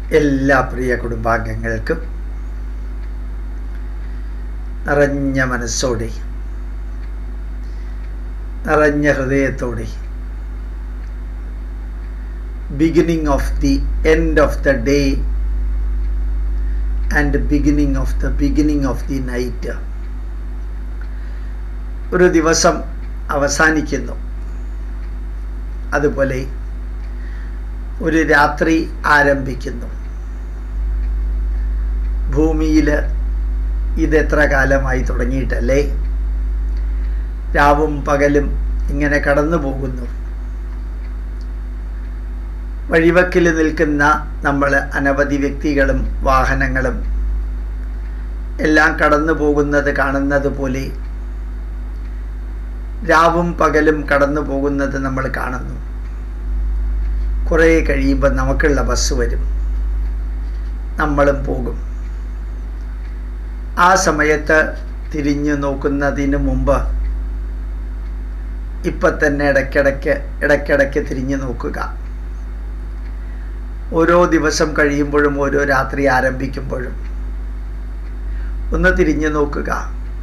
എല്ലാ പ്രിയ കുടുംബാംഗങ്ങൾക്കും നിറഞ്ഞ മനസ്സോടെ നിറഞ്ഞ ഹൃദയത്തോടെ beginning of the end of the day and beginning of the beginning of the night ഒരു ദിവസം അവസാനിക്കുന്നു അതുപോലെ ഒരു രാത്രി ആരംഭിക്കുന്നു ഭൂമിയിൽ ഇതെത്ര കാലമായി തുടങ്ങിയിട്ടല്ലേ രാവും പകലും ഇങ്ങനെ കടന്നു പോകുന്നു വഴിവക്കിൽ നിൽക്കുന്ന നമ്മൾ അനവധി വ്യക്തികളും വാഹനങ്ങളും എല്ലാം കടന്നു പോകുന്നത് കാണുന്നത് പോലെ രാവും പകലും കടന്നു പോകുന്നത് നമ്മൾ കാണുന്നു കുറേ കഴിയുമ്പോൾ നമുക്കുള്ള ബസ് വരും നമ്മളും പോകും ആ സമയത്ത് തിരിഞ്ഞു നോക്കുന്നതിന് മുമ്പ് ഇപ്പം തന്നെ ഇടയ്ക്കിടയ്ക്ക് ഇടയ്ക്കിടയ്ക്ക് തിരിഞ്ഞു നോക്കുക ഓരോ ദിവസം കഴിയുമ്പോഴും ഓരോ രാത്രി ആരംഭിക്കുമ്പോഴും ഒന്ന് തിരിഞ്ഞു നോക്കുക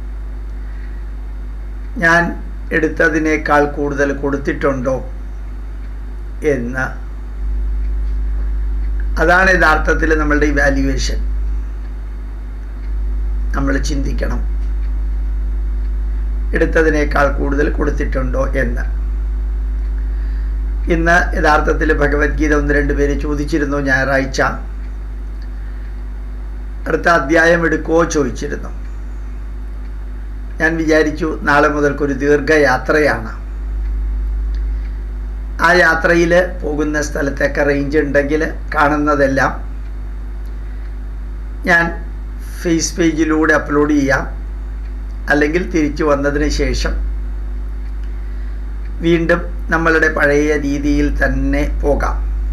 ഞാൻ എടുത്തതിനേക്കാൾ കൂടുതൽ കൊടുത്തിട്ടുണ്ടോ എന്ന് അതാണ് യഥാർത്ഥത്തിൽ നമ്മളുടെ ഇവാലുവേഷൻ നമ്മൾ ചിന്തിക്കണം എടുത്തതിനേക്കാൾ കൂടുതൽ കൊടുത്തിട്ടുണ്ടോ എന്ന് ഇന്ന് യഥാർത്ഥത്തിൽ ഭഗവത്ഗീത ഒന്ന് രണ്ട് പേര് ചോദിച്ചിരുന്നു ഞായറാഴ്ച അടുത്ത അധ്യായം എടുക്കുമോ ചോദിച്ചിരുന്നു ഞാൻ വിചാരിച്ചു നാളെ മുതൽക്കൊരു ദീർഘയാത്രയാണ് ആ യാത്രയിൽ പോകുന്ന സ്ഥലത്തൊക്കെ റേഞ്ച് ഉണ്ടെങ്കിൽ കാണുന്നതെല്ലാം ഞാൻ ഫേസ് പേജിലൂടെ അപ്ലോഡ് ചെയ്യാം അല്ലെങ്കിൽ തിരിച്ചു വന്നതിന് ശേഷം വീണ്ടും നമ്മളുടെ പഴയ രീതിയിൽ തന്നെ പോകാം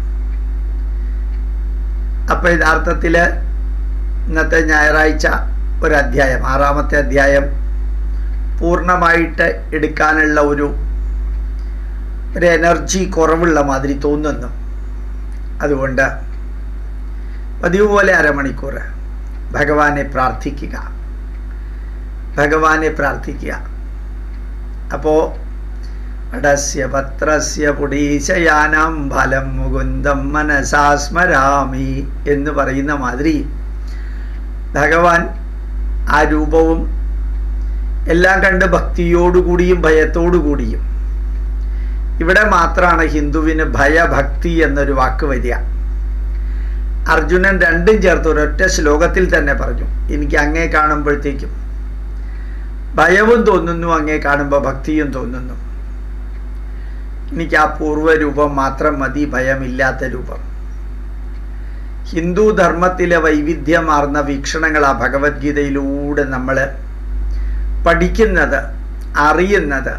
അപ്പോൾ യഥാർത്ഥത്തിൽ ഇന്നത്തെ ഞായറാഴ്ച ഒരു അധ്യായം ആറാമത്തെ അധ്യായം പൂർണ്ണമായിട്ട് എടുക്കാനുള്ള ഒരു ഒരു എനർജി കുറവുള്ള മാതിരി തോന്നുന്നു അതുകൊണ്ട് പതിവ് പോലെ അരമണിക്കൂർ ഭഗവാനെ പ്രാർത്ഥിക്കുക ഭഗവാനെ പ്രാർത്ഥിക്കുക അപ്പോൾ അടസ്യ പത്രസ്യ പുടീശയാനം ഫലം മുകുന്ദം മനസാസ്മരാമി എന്ന് പറയുന്ന മാതിരി ഭഗവാൻ ആ രൂപവും എല്ലാം കണ്ട് ഭക്തിയോടുകൂടിയും ഭയത്തോടുകൂടിയും ഇവിടെ മാത്രമാണ് ഹിന്ദുവിന് ഭയഭക്തി എന്നൊരു വാക്ക് വരിക അർജുനൻ രണ്ടും ചേർത്ത് ഒരൊറ്റ ശ്ലോകത്തിൽ തന്നെ പറഞ്ഞു എനിക്ക് അങ്ങേ കാണുമ്പോഴത്തേക്കും ഭയവും തോന്നുന്നു അങ്ങേ കാണുമ്പോൾ ഭക്തിയും തോന്നുന്നു എനിക്ക് ആ പൂർവ്വരൂപം മാത്രം മതി ഭയമില്ലാത്ത രൂപം ഹിന്ദു ധർമ്മത്തിലെ വൈവിധ്യമാർന്ന വീക്ഷണങ്ങൾ ആ ഭഗവത്ഗീതയിലൂടെ നമ്മൾ പഠിക്കുന്നത് അറിയുന്നത്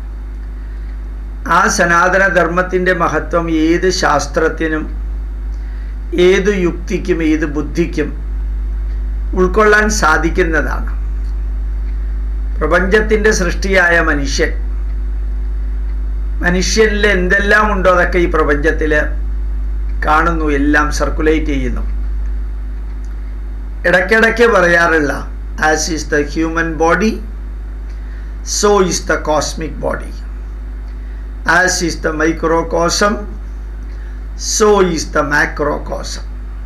ആ സനാതന ധർമ്മത്തിൻ്റെ മഹത്വം ഏത് ശാസ്ത്രത്തിനും ഏത് യുക്തിക്കും ഏത് ബുദ്ധിക്കും ഉൾക്കൊള്ളാൻ സാധിക്കുന്നതാണ് പ്രപഞ്ചത്തിൻ്റെ സൃഷ്ടിയായ മനുഷ്യൻ മനുഷ്യനിൽ എന്തെല്ലാം ഉണ്ടോ അതൊക്കെ ഈ പ്രപഞ്ചത്തിൽ കാണുന്നു എല്ലാം സർക്കുലേറ്റ് ചെയ്യുന്നു ഇടയ്ക്കിടയ്ക്ക് പറയാറുള്ള as is the human body so is the cosmic body as is the microcosm so is the macrocosm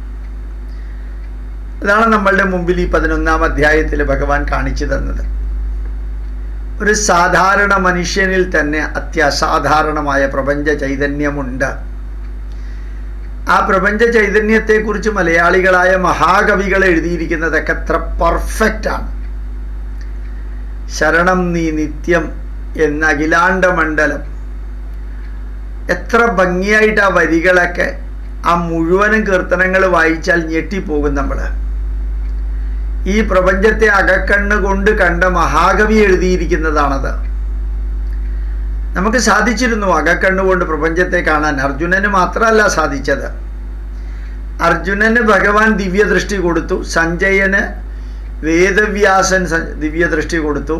അതാണ് നമ്മളുടെ മുമ്പിൽ ഈ പതിനൊന്നാം അധ്യായത്തിൽ ഭഗവാൻ കാണിച്ചു തന്നത് ഒരു സാധാരണ മനുഷ്യനിൽ തന്നെ അത്യസാധാരണമായ പ്രപഞ്ച ചൈതന്യമുണ്ട് ആ പ്രപഞ്ച ചൈതന്യത്തെക്കുറിച്ച് മലയാളികളായ മഹാകവികൾ എഴുതിയിരിക്കുന്നതൊക്കെ എത്ര പെർഫെക്റ്റാണ് ശരണം നീ നിത്യം എന്ന അഖിലാണ്ട മണ്ഡലം എത്ര ഭംഗിയായിട്ട് ആ വരികളൊക്കെ ആ മുഴുവനും കീർത്തനങ്ങൾ വായിച്ചാൽ ഞെട്ടിപ്പോകും നമ്മൾ ഈ പ്രപഞ്ചത്തെ അകക്കണ്ണ് കൊണ്ട് കണ്ട മഹാകവി എഴുതിയിരിക്കുന്നതാണത് നമുക്ക് സാധിച്ചിരുന്നു അകക്കണ്ണുകൊണ്ട് പ്രപഞ്ചത്തെ കാണാൻ അർജുനന് മാത്രമല്ല സാധിച്ചത് അർജുനന് ഭഗവാൻ ദിവ്യദൃഷ്ടി കൊടുത്തു സഞ്ജയന് വേദവ്യാസൻ ദിവ്യദൃഷ്ടി കൊടുത്തു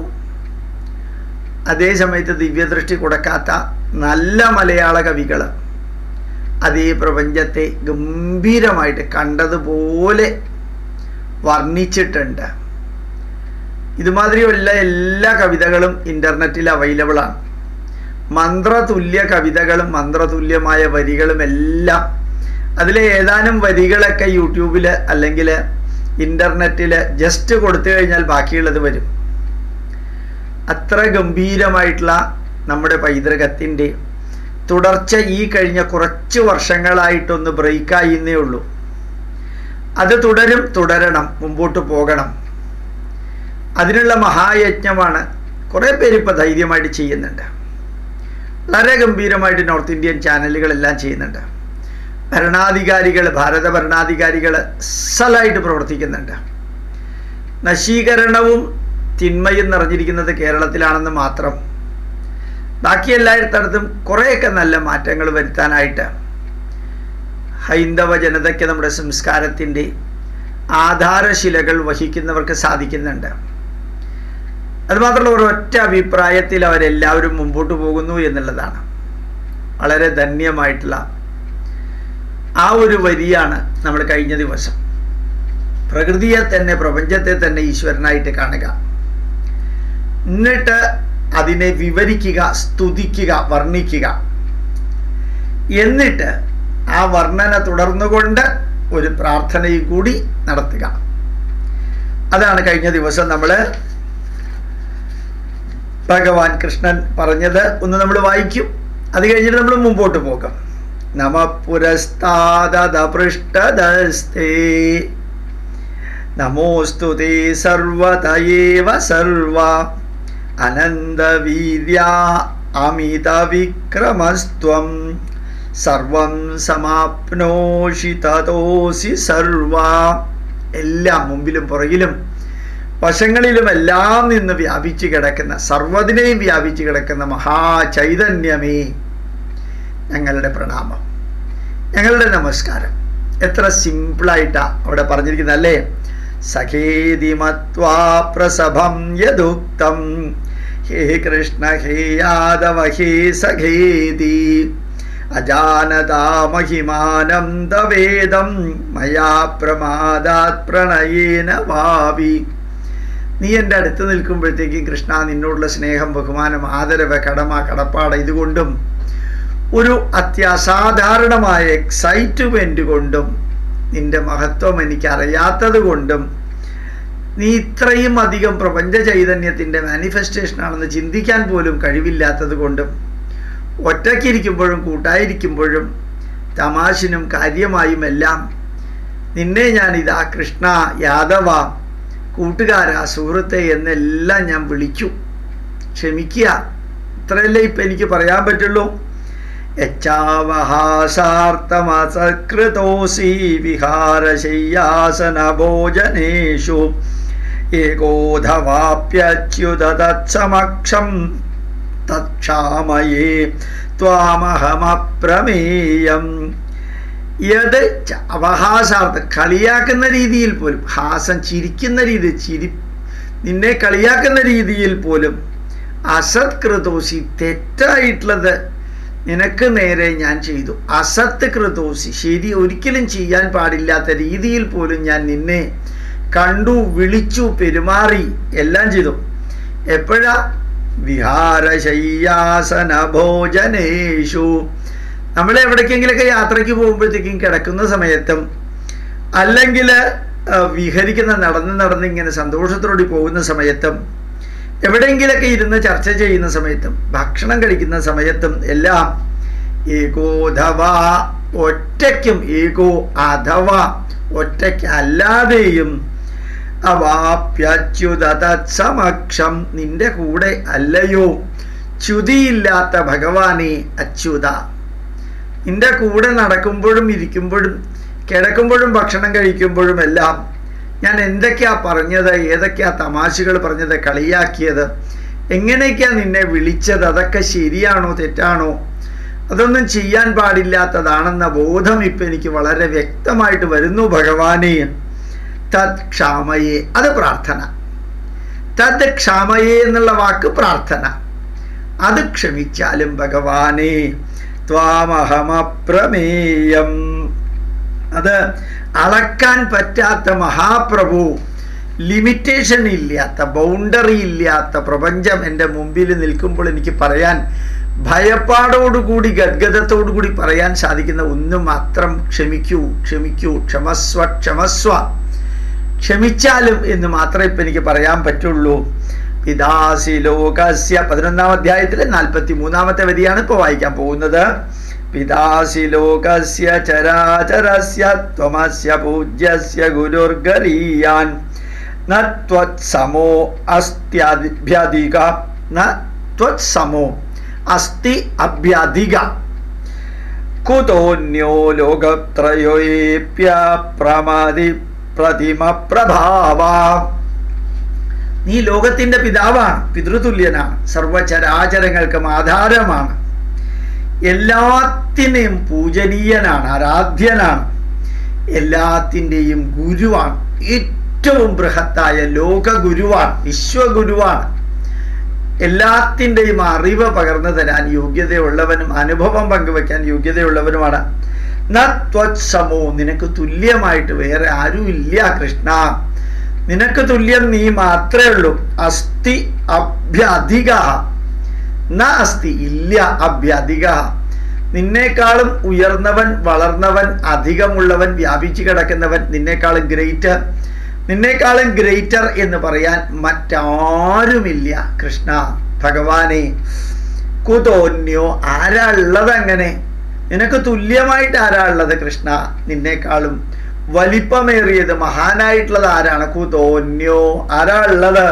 അതേ സമയത്ത് ദിവ്യദൃഷ്ടി കൊടുക്കാത്ത നല്ല മലയാള കവികൾ അതേ പ്രപഞ്ചത്തെ ഗംഭീരമായിട്ട് കണ്ടതുപോലെ വർണ്ണിച്ചിട്ടുണ്ട് ഇതുമാതിരിയുള്ള എല്ലാ കവിതകളും ഇൻ്റർനെറ്റിൽ അവൈലബിൾ ആണ് മന്ത്രതുല്യ കവിതകളും മന്ത്രതുല്യമായ വരികളും എല്ലാം അതിലെ ഏതാനും വരികളൊക്കെ യൂട്യൂബിൽ അല്ലെങ്കിൽ ഇൻ്റർനെറ്റിൽ ജസ്റ്റ് കൊടുത്തു കഴിഞ്ഞാൽ ബാക്കിയുള്ളത് വരും അത്ര ഗംഭീരമായിട്ടുള്ള നമ്മുടെ പൈതൃകത്തിൻ്റെ തുടർച്ച ഈ കഴിഞ്ഞ കുറച്ച് വർഷങ്ങളായിട്ടൊന്ന് ബ്രേക്കായി എന്നേ ഉള്ളൂ അത് തുടരും തുടരണം മുമ്പോട്ട് പോകണം അതിനുള്ള മഹായജ്ഞമാണ് കുറേ പേര് ഇപ്പോൾ ധൈര്യമായിട്ട് ചെയ്യുന്നുണ്ട് വളരെ ഗംഭീരമായിട്ട് നോർത്ത് ഇന്ത്യൻ ചാനലുകളെല്ലാം ചെയ്യുന്നുണ്ട് ഭരണാധികാരികൾ ഭാരത ഭരണാധികാരികൾ അസലായിട്ട് പ്രവർത്തിക്കുന്നുണ്ട് നശീകരണവും തിന്മയും നിറഞ്ഞിരിക്കുന്നത് കേരളത്തിലാണെന്ന് മാത്രം ബാക്കി എല്ലായിടത്തും കുറേയൊക്കെ നല്ല മാറ്റങ്ങൾ വരുത്താനായിട്ട് ഹൈന്ദവ ജനതയ്ക്ക് നമ്മുടെ സംസ്കാരത്തിൻ്റെ ആധാരശിലകൾ വഹിക്കുന്നവർക്ക് സാധിക്കുന്നുണ്ട് അതുമാത്രമല്ല ഒരൊറ്റ അഭിപ്രായത്തിൽ അവരെല്ലാവരും മുമ്പോട്ട് പോകുന്നു എന്നുള്ളതാണ് വളരെ ധന്യമായിട്ടുള്ള ആ ഒരു വരിയാണ് നമ്മൾ കഴിഞ്ഞ ദിവസം പ്രകൃതിയെ തന്നെ പ്രപഞ്ചത്തെ തന്നെ ഈശ്വരനായിട്ട് കാണുക എന്നിട്ട് അതിനെ വിവരിക്കുക സ്തുതിക്കുക വർണ്ണിക്കുക എന്നിട്ട് ആ വർണ്ണന തുടർന്നുകൊണ്ട് ഒരു പ്രാർത്ഥനയും കൂടി നടത്തുക അതാണ് കഴിഞ്ഞ ദിവസം നമ്മൾ ഭഗവാൻ കൃഷ്ണൻ പറഞ്ഞത് ഒന്ന് നമ്മൾ വായിക്കും അത് കഴിഞ്ഞിട്ട് നമ്മൾ മുമ്പോട്ട് പോകാം നമ പുരസ്താദ പൃഷ്ഠദസ്തേ നമോസ്തു തേ സർവതയേവ സർവ അനന്തവീര്യ അമിത വിക്രമസ്ത്വം സർവം സമാപ്നോഷി തതോസി സർവ എല്ലാം മുമ്പിലും പുറകിലും വശങ്ങളിലും എല്ലാം നിന്ന് വ്യാപിച്ചു കിടക്കുന്ന സർവ്വതിനെയും വ്യാപിച്ചു കിടക്കുന്ന മഹാചൈതന്യമേ ഞങ്ങളുടെ പ്രണാമം ഞങ്ങളുടെ നമസ്കാരം എത്ര സിമ്പിളായിട്ടാണ് അവിടെ പറഞ്ഞിരിക്കുന്നത് അല്ലേ സഖേതി മത്വാ പ്രസഭം യദുക്തം ഹേ കൃഷ്ണ ഹേ യാദവ ഹേ സഖേതി അജാനതാ മഹിമാനം തവേദം മയാ പ്രമാദാത് പ്രണയേന ഭാവി നീ എൻ്റെ അടുത്ത് നിൽക്കുമ്പോഴത്തേക്കും കൃഷ്ണ നിന്നോടുള്ള സ്നേഹം ബഹുമാനം ആദരവ് കടമ കടപ്പാട് ഇതുകൊണ്ടും ഒരു അത്യസാധാരണമായ എക്സൈറ്റ്മെൻ്റ് കൊണ്ടും നിന്റെ മഹത്വം എനിക്ക് അറിയാത്തത് കൊണ്ടും നീ ഇത്രയും അധികം പ്രപഞ്ച ചൈതന്യത്തിൻ്റെ മാനിഫെസ്റ്റേഷൻ ആണെന്ന് ചിന്തിക്കാൻ പോലും കഴിവില്ലാത്തത് കൊണ്ടും ഒറ്റയ്ക്കിരിക്കുമ്പോഴും കൂട്ടായിരിക്കുമ്പോഴും തമാശിനും കാര്യമായും എല്ലാം നിന്നെ ഞാൻ ഇതാ കൃഷ്ണ യാദവ കൂട്ടുകാരാ സുഹൃത്തെ എന്നെല്ലാം ഞാൻ വിളിച്ചു ക്ഷമിക്കുക ഇത്രയല്ലേ ഇപ്പം എനിക്ക് പറയാൻ പറ്റുള്ളൂ യച്ചാവഹാസാർത്ഥമസകൃതോസി വിഹാരശയ്യാസന ഭോജനേഷു ഏകോധവാപ്യച്യുത തത്സമക്ഷം തക്ഷാമയേ ത്വാമഹമപ്രമേയം യത് അവഹാസാർത്ഥം കളിയാക്കുന്ന രീതിയിൽ പോലും ഹാസം ചിരിക്കുന്ന രീതി ചിരി നിന്നെ കളിയാക്കുന്ന രീതിയിൽ പോലും അസത്കൃതോസി തെറ്റായിട്ടുള്ളത് നിനക്ക് നേരെ ഞാൻ ചെയ്തു അസത്ത് കൃതോസി ശരി ഒരിക്കലും ചെയ്യാൻ പാടില്ലാത്ത രീതിയിൽ പോലും ഞാൻ നിന്നെ കണ്ടു വിളിച്ചു പെരുമാറി എല്ലാം ചെയ്തു എപ്പോഴാ വിഹാരശയ്യാസന ഭോജനേഷു നമ്മൾ എവിടേക്കെങ്കിലൊക്കെ യാത്രയ്ക്ക് പോകുമ്പോഴത്തേക്കും കിടക്കുന്ന സമയത്തും അല്ലെങ്കിൽ വിഹരിക്കുന്ന നടന്ന് നടന്ന് ഇങ്ങനെ സന്തോഷത്തോടെ പോകുന്ന സമയത്തും എവിടെയെങ്കിലൊക്കെ ഇരുന്ന് ചർച്ച ചെയ്യുന്ന സമയത്തും ഭക്ഷണം കഴിക്കുന്ന സമയത്തും എല്ലാം ഏകോധവ ഒറ്റയ്ക്കും ഏകോ അഥവാ ഒറ്റയ്ക്ക് അല്ലാതെയും അവാപ്യച്യുത തത്സമക്ഷം നിന്റെ കൂടെ അല്ലയോ ച്യുതിയില്ലാത്ത ഭഗവാനെ അച്യുത നിന്റെ കൂടെ നടക്കുമ്പോഴും ഇരിക്കുമ്പോഴും കിടക്കുമ്പോഴും ഭക്ഷണം കഴിക്കുമ്പോഴും എല്ലാം ഞാൻ എന്തൊക്കെയാ പറഞ്ഞത് ഏതൊക്കെയാ തമാശകൾ പറഞ്ഞത് കളിയാക്കിയത് എങ്ങനെയൊക്കെയാ നിന്നെ വിളിച്ചത് അതൊക്കെ ശരിയാണോ തെറ്റാണോ അതൊന്നും ചെയ്യാൻ പാടില്ലാത്തതാണെന്ന ബോധം ഇപ്പം എനിക്ക് വളരെ വ്യക്തമായിട്ട് വരുന്നു ഭഗവാനെ തത് ക്ഷാമയെ അത് പ്രാർത്ഥന തത് ക്ഷാമയെ എന്നുള്ള വാക്ക് പ്രാർത്ഥന അത് ക്ഷമിച്ചാലും ഭഗവാനെ ത്വാമഹമപ്രമേയം അത് അളക്കാൻ പറ്റാത്ത മഹാപ്രഭു ലിമിറ്റേഷൻ ഇല്ലാത്ത ബൗണ്ടറി ഇല്ലാത്ത പ്രപഞ്ചം എൻ്റെ മുമ്പിൽ നിൽക്കുമ്പോൾ എനിക്ക് പറയാൻ ഭയപ്പാടോടുകൂടി ഗദ്ഗതത്തോടുകൂടി പറയാൻ സാധിക്കുന്ന ഒന്നും മാത്രം ക്ഷമിക്കൂ ക്ഷമിക്കൂ ക്ഷമസ്വ ക്ഷമസ്വ ക്ഷമിച്ചാലും എന്ന് മാത്രമേ ഇപ്പം എനിക്ക് പറയാൻ പറ്റുള്ളൂ പിതാസി ലോകസ്യ പതിനൊന്നാം അധ്യായത്തിലെ നാൽപ്പത്തി മൂന്നാമത്തെ വരിയാണ് ഇപ്പോൾ വായിക്കാൻ പോകുന്നത് പിതാസി ലോകസ്യ ചരാചരസ്യ ത്വമസ്യ പൂജ്യസ്യ ഗുരുർഗരീയാൻ ന ത്വത്സമോ അസ്ത്യഭ്യധിക ന ത്വത്സമോ അസ്തി അഭ്യധിക കുതോന്യോ ലോകത്രയോപ്യ പ്രമതി പ്രതിമ പ്രഭാവ നീ ലോകത്തിന്റെ പിതാവാണ് പിതൃതുല്യനാണ് സർവചരാചരങ്ങൾക്കും ആധാരമാണ് എല്ലാത്തിനെയും പൂജനീയനാണ് ആരാധ്യനാണ് എല്ലാത്തിൻ്റെയും ഗുരുവാണ് ഏറ്റവും ബൃഹത്തായ ലോക ഗുരുവാണ് വിശ്വഗുരുവാണ് എല്ലാത്തിൻ്റെയും അറിവ് പകർന്നു തരാൻ യോഗ്യതയുള്ളവനും അനുഭവം പങ്കുവെക്കാൻ യോഗ്യതയുള്ളവനുമാണ് നത്വത്സമോ നിനക്ക് തുല്യമായിട്ട് വേറെ ആരും ഇല്ല കൃഷ്ണ നിനക്ക് തുല്യം നീ മാത്രമേ ഉള്ളൂ അസ്ഥി അഭ്യധിക ന അസ്ഥി ഇല്ല അഭ്യധിക നിന്നേക്കാളും ഉയർന്നവൻ വളർന്നവൻ അധികമുള്ളവൻ വ്യാപിച്ചു കിടക്കുന്നവൻ നിന്നേക്കാളും ഗ്രേറ്റർ നിന്നേക്കാളും ഗ്രേറ്റർ എന്ന് പറയാൻ മറ്റാരുമില്ല കൃഷ്ണ ഭഗവാനെ കുതോന്യോ ആരാ ഉള്ളത് അങ്ങനെ നിനക്ക് തുല്യമായിട്ട് ആരാ ഉള്ളത് കൃഷ്ണ നിന്നേക്കാളും വലിപ്പമേറിയത് മഹാനായിട്ടുള്ളത് ആരാണ് കുതോന്യോ ആരാ ഉള്ളത്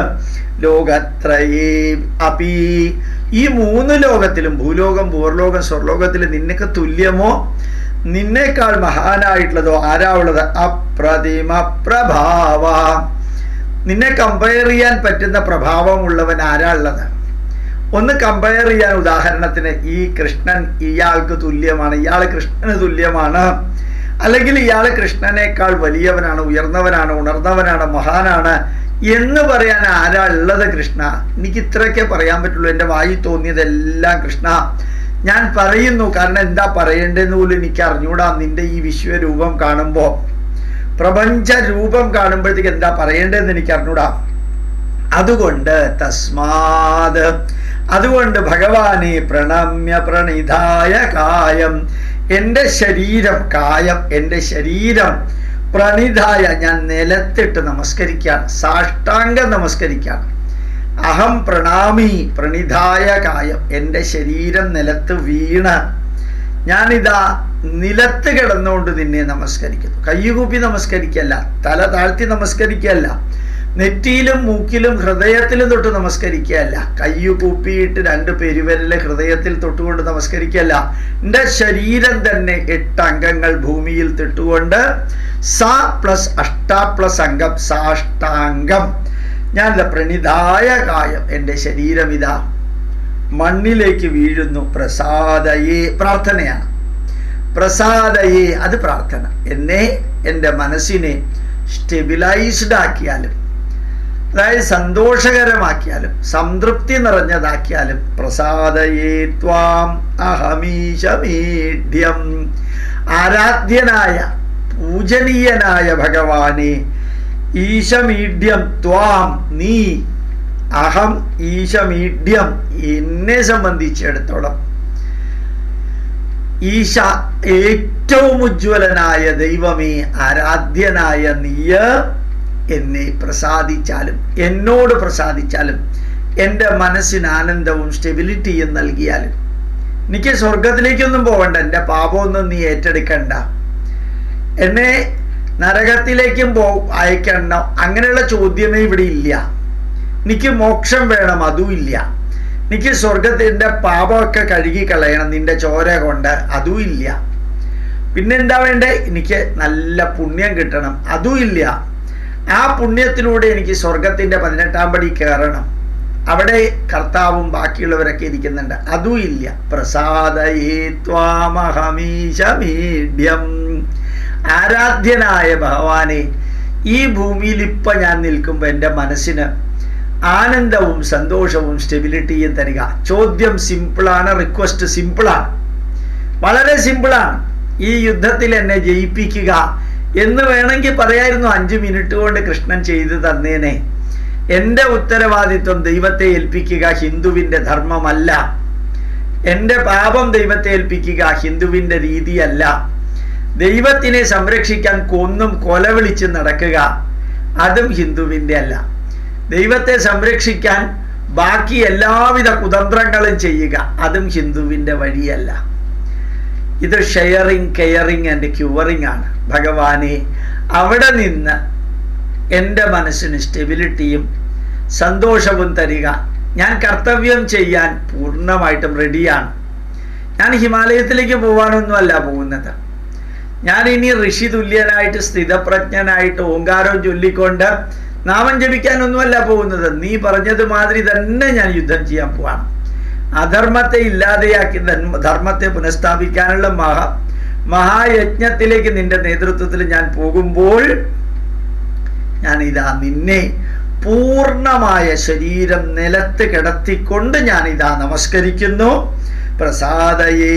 ലോകത്രയേ അപി ഈ മൂന്ന് ലോകത്തിലും ഭൂലോകം പൂർലോകം സ്വർലോകത്തിലും നിനക്ക് തുല്യമോ നിന്നേക്കാൾ മഹാനായിട്ടുള്ളതോ ആരാ ഉള്ളത് അപ്രതിമ പ്രഭാവ നിന്നെ കമ്പയർ ചെയ്യാൻ പറ്റുന്ന പ്രഭാവമുള്ളവൻ ആരാ ഉള്ളത് ഒന്ന് കമ്പയർ ചെയ്യാൻ ഉദാഹരണത്തിന് ഈ കൃഷ്ണൻ ഇയാൾക്ക് തുല്യമാണ് ഇയാൾ കൃഷ്ണന് തുല്യമാണ് അല്ലെങ്കിൽ ഇയാൾ കൃഷ്ണനേക്കാൾ വലിയവനാണ് ഉയർന്നവനാണ് ഉണർന്നവനാണ് മഹാനാണ് എന്ന് പറയാൻ ആരാ ഉള്ളത് കൃഷ്ണ എനിക്ക് ഇത്രയൊക്കെ പറയാൻ പറ്റുള്ളൂ എൻ്റെ വായി തോന്നിയതെല്ലാം കൃഷ്ണ ഞാൻ പറയുന്നു കാരണം എന്താ പറയേണ്ടതെന്ന് പോലും എനിക്ക് അറിഞ്ഞൂടാ നിന്റെ ഈ വിശ്വരൂപം കാണുമ്പോൾ പ്രപഞ്ച രൂപം കാണുമ്പോഴത്തേക്ക് എന്താ പറയേണ്ടതെന്ന് എനിക്ക് അറിഞ്ഞൂടാ അതുകൊണ്ട് തസ്മാത് അതുകൊണ്ട് ഭഗവാനെ പ്രണമ്യ പ്രണിതായ കായം എൻ്റെ ശരീരം കായം എൻ്റെ ശരീരം പ്രണിതായ ഞാൻ നിലത്തിട്ട് നമസ്കരിക്കുകയാണ് സാഷ്ടാംഗം നമസ്കരിക്കുകയാണ് അഹം പ്രണാമി പ്രണിതായ കായം എൻ്റെ ശരീരം നിലത്ത് വീണ് ഞാനിതാ നിലത്ത് കിടന്നുകൊണ്ട് നിന്നെ നമസ്കരിക്കുന്നു കയ്യുകൂപ്പി നമസ്കരിക്കല്ല തല താഴ്ത്തി നമസ്കരിക്കല്ല നെറ്റിയിലും മൂക്കിലും ഹൃദയത്തിലും തൊട്ട് നമസ്കരിക്കുകയല്ല കയ്യു കൂപ്പിയിട്ട് രണ്ട് പെരുവരല് ഹൃദയത്തിൽ തൊട്ടുകൊണ്ട് നമസ്കരിക്കുകയല്ല എൻ്റെ ശരീരം തന്നെ എട്ട് അംഗങ്ങൾ ഭൂമിയിൽ തൊട്ടുകൊണ്ട് സ പ്ലസ് അഷ്ട പ്ലസ് അംഗം സാഷ്ടാംഗം ഞാൻ പ്രണിതായ കായം എൻ്റെ ശരീരം ഇതാ മണ്ണിലേക്ക് വീഴുന്നു പ്രസാദയെ പ്രാർത്ഥനയാണ് പ്രസാദയെ അത് പ്രാർത്ഥന എന്നെ എൻ്റെ മനസ്സിനെ സ്റ്റെബിലൈസ്ഡ് ആക്കിയാലും അതായത് സന്തോഷകരമാക്കിയാലും സംതൃപ്തി നിറഞ്ഞതാക്കിയാലും പ്രസാദയേ ത്വാം അഹമീശമീഢ്യം ആരാധ്യനായ പൂജനീയനായ ഭഗവാനെ ഈശമീഢ്യം ത്വാം നീ അഹം ഈശമീഢ്യം എന്നെ സംബന്ധിച്ചിടത്തോളം ഈശ ഏറ്റവും ഉജ്ജ്വലനായ ദൈവമേ ആരാധ്യനായ നീയ് എന്നെ പ്രസാദിച്ചാലും എന്നോട് പ്രസാദിച്ചാലും എൻ്റെ മനസ്സിന് ആനന്ദവും സ്റ്റെബിലിറ്റിയും നൽകിയാലും എനിക്ക് സ്വർഗത്തിലേക്കൊന്നും പോകണ്ട എൻ്റെ പാപമൊന്നും നീ ഏറ്റെടുക്കണ്ട എന്നെ നരകത്തിലേക്കും പോ അയക്കണ്ട അങ്ങനെയുള്ള ചോദ്യമേ ഇവിടെ ഇല്ല എനിക്ക് മോക്ഷം വേണം അതും ഇല്ല എനിക്ക് സ്വർഗത്തിൻ്റെ പാപമൊക്കെ കഴുകി കളയണം നിന്റെ ചോര കൊണ്ട് അതും ഇല്ല പിന്നെന്താ വേണ്ടേ എനിക്ക് നല്ല പുണ്യം കിട്ടണം അതും ഇല്ല ആ പുണ്യത്തിലൂടെ എനിക്ക് സ്വർഗത്തിൻ്റെ പതിനെട്ടാം പടി കയറണം അവിടെ കർത്താവും ബാക്കിയുള്ളവരൊക്കെ ഇരിക്കുന്നുണ്ട് അതും ഇല്ല പ്രസാദയേ ത്വാമഹമീശമീഡ്യം ആരാധ്യനായ ഭഗവാനെ ഈ ഭൂമിയിൽ ഇപ്പം ഞാൻ നിൽക്കുമ്പോൾ എൻ്റെ മനസ്സിന് ആനന്ദവും സന്തോഷവും സ്റ്റെബിലിറ്റിയും തരിക ചോദ്യം സിമ്പിളാണ് റിക്വസ്റ്റ് സിമ്പിളാണ് സിമ്പിളാണ് ഈ യുദ്ധത്തിൽ എന്നെ ജയിപ്പിക്കുക എന്ന് വേണമെങ്കിൽ പറയായിരുന്നു അഞ്ച് മിനിറ്റ് കൊണ്ട് കൃഷ്ണൻ ചെയ്തു തന്നേനെ എൻ്റെ ഉത്തരവാദിത്വം ദൈവത്തെ ഏൽപ്പിക്കുക ഹിന്ദുവിൻ്റെ ധർമ്മമല്ല എൻ്റെ പാപം ദൈവത്തെ ഏൽപ്പിക്കുക ഹിന്ദുവിൻ്റെ രീതിയല്ല ദൈവത്തിനെ സംരക്ഷിക്കാൻ കൊന്നും കൊല വിളിച്ച് നടക്കുക അതും ഹിന്ദുവിൻ്റെ അല്ല ദൈവത്തെ സംരക്ഷിക്കാൻ ബാക്കി എല്ലാവിധ കുതന്ത്രങ്ങളും ചെയ്യുക അതും ഹിന്ദുവിൻ്റെ വഴിയല്ല ഇത് ഷെയറിങ് കെയറിങ് ആൻഡ് ക്യൂവറിങ് ആണ് ഭഗവാനെ അവിടെ നിന്ന് എൻ്റെ മനസ്സിന് സ്റ്റെബിലിറ്റിയും സന്തോഷവും തരിക ഞാൻ കർത്തവ്യം ചെയ്യാൻ പൂർണ്ണമായിട്ടും റെഡിയാണ് ഞാൻ ഹിമാലയത്തിലേക്ക് പോകാനൊന്നുമല്ല പോകുന്നത് ഞാൻ ഇനി ഋഷി തുല്യനായിട്ട് സ്ഥിതപ്രജ്ഞനായിട്ട് ഓങ്കാരം ചൊല്ലിക്കൊണ്ട് നാമം ജപിക്കാനൊന്നുമല്ല പോകുന്നത് നീ പറഞ്ഞത് മാതിരി തന്നെ ഞാൻ യുദ്ധം ചെയ്യാൻ പോവാണ് അധർമ്മത്തെ ഇല്ലാതെയാക്കി ധർമ്മത്തെ പുനഃസ്ഥാപിക്കാനുള്ള മഹാ മഹായജ്ഞത്തിലേക്ക് നിന്റെ നേതൃത്വത്തിൽ ഞാൻ പോകുമ്പോൾ ഞാൻ ഇതാ നിന്നെ പൂർണ്ണമായ ശരീരം നിലത്ത് കിടത്തിക്കൊണ്ട് ഞാൻ ഇതാ നമസ്കരിക്കുന്നു പ്രസാദയേ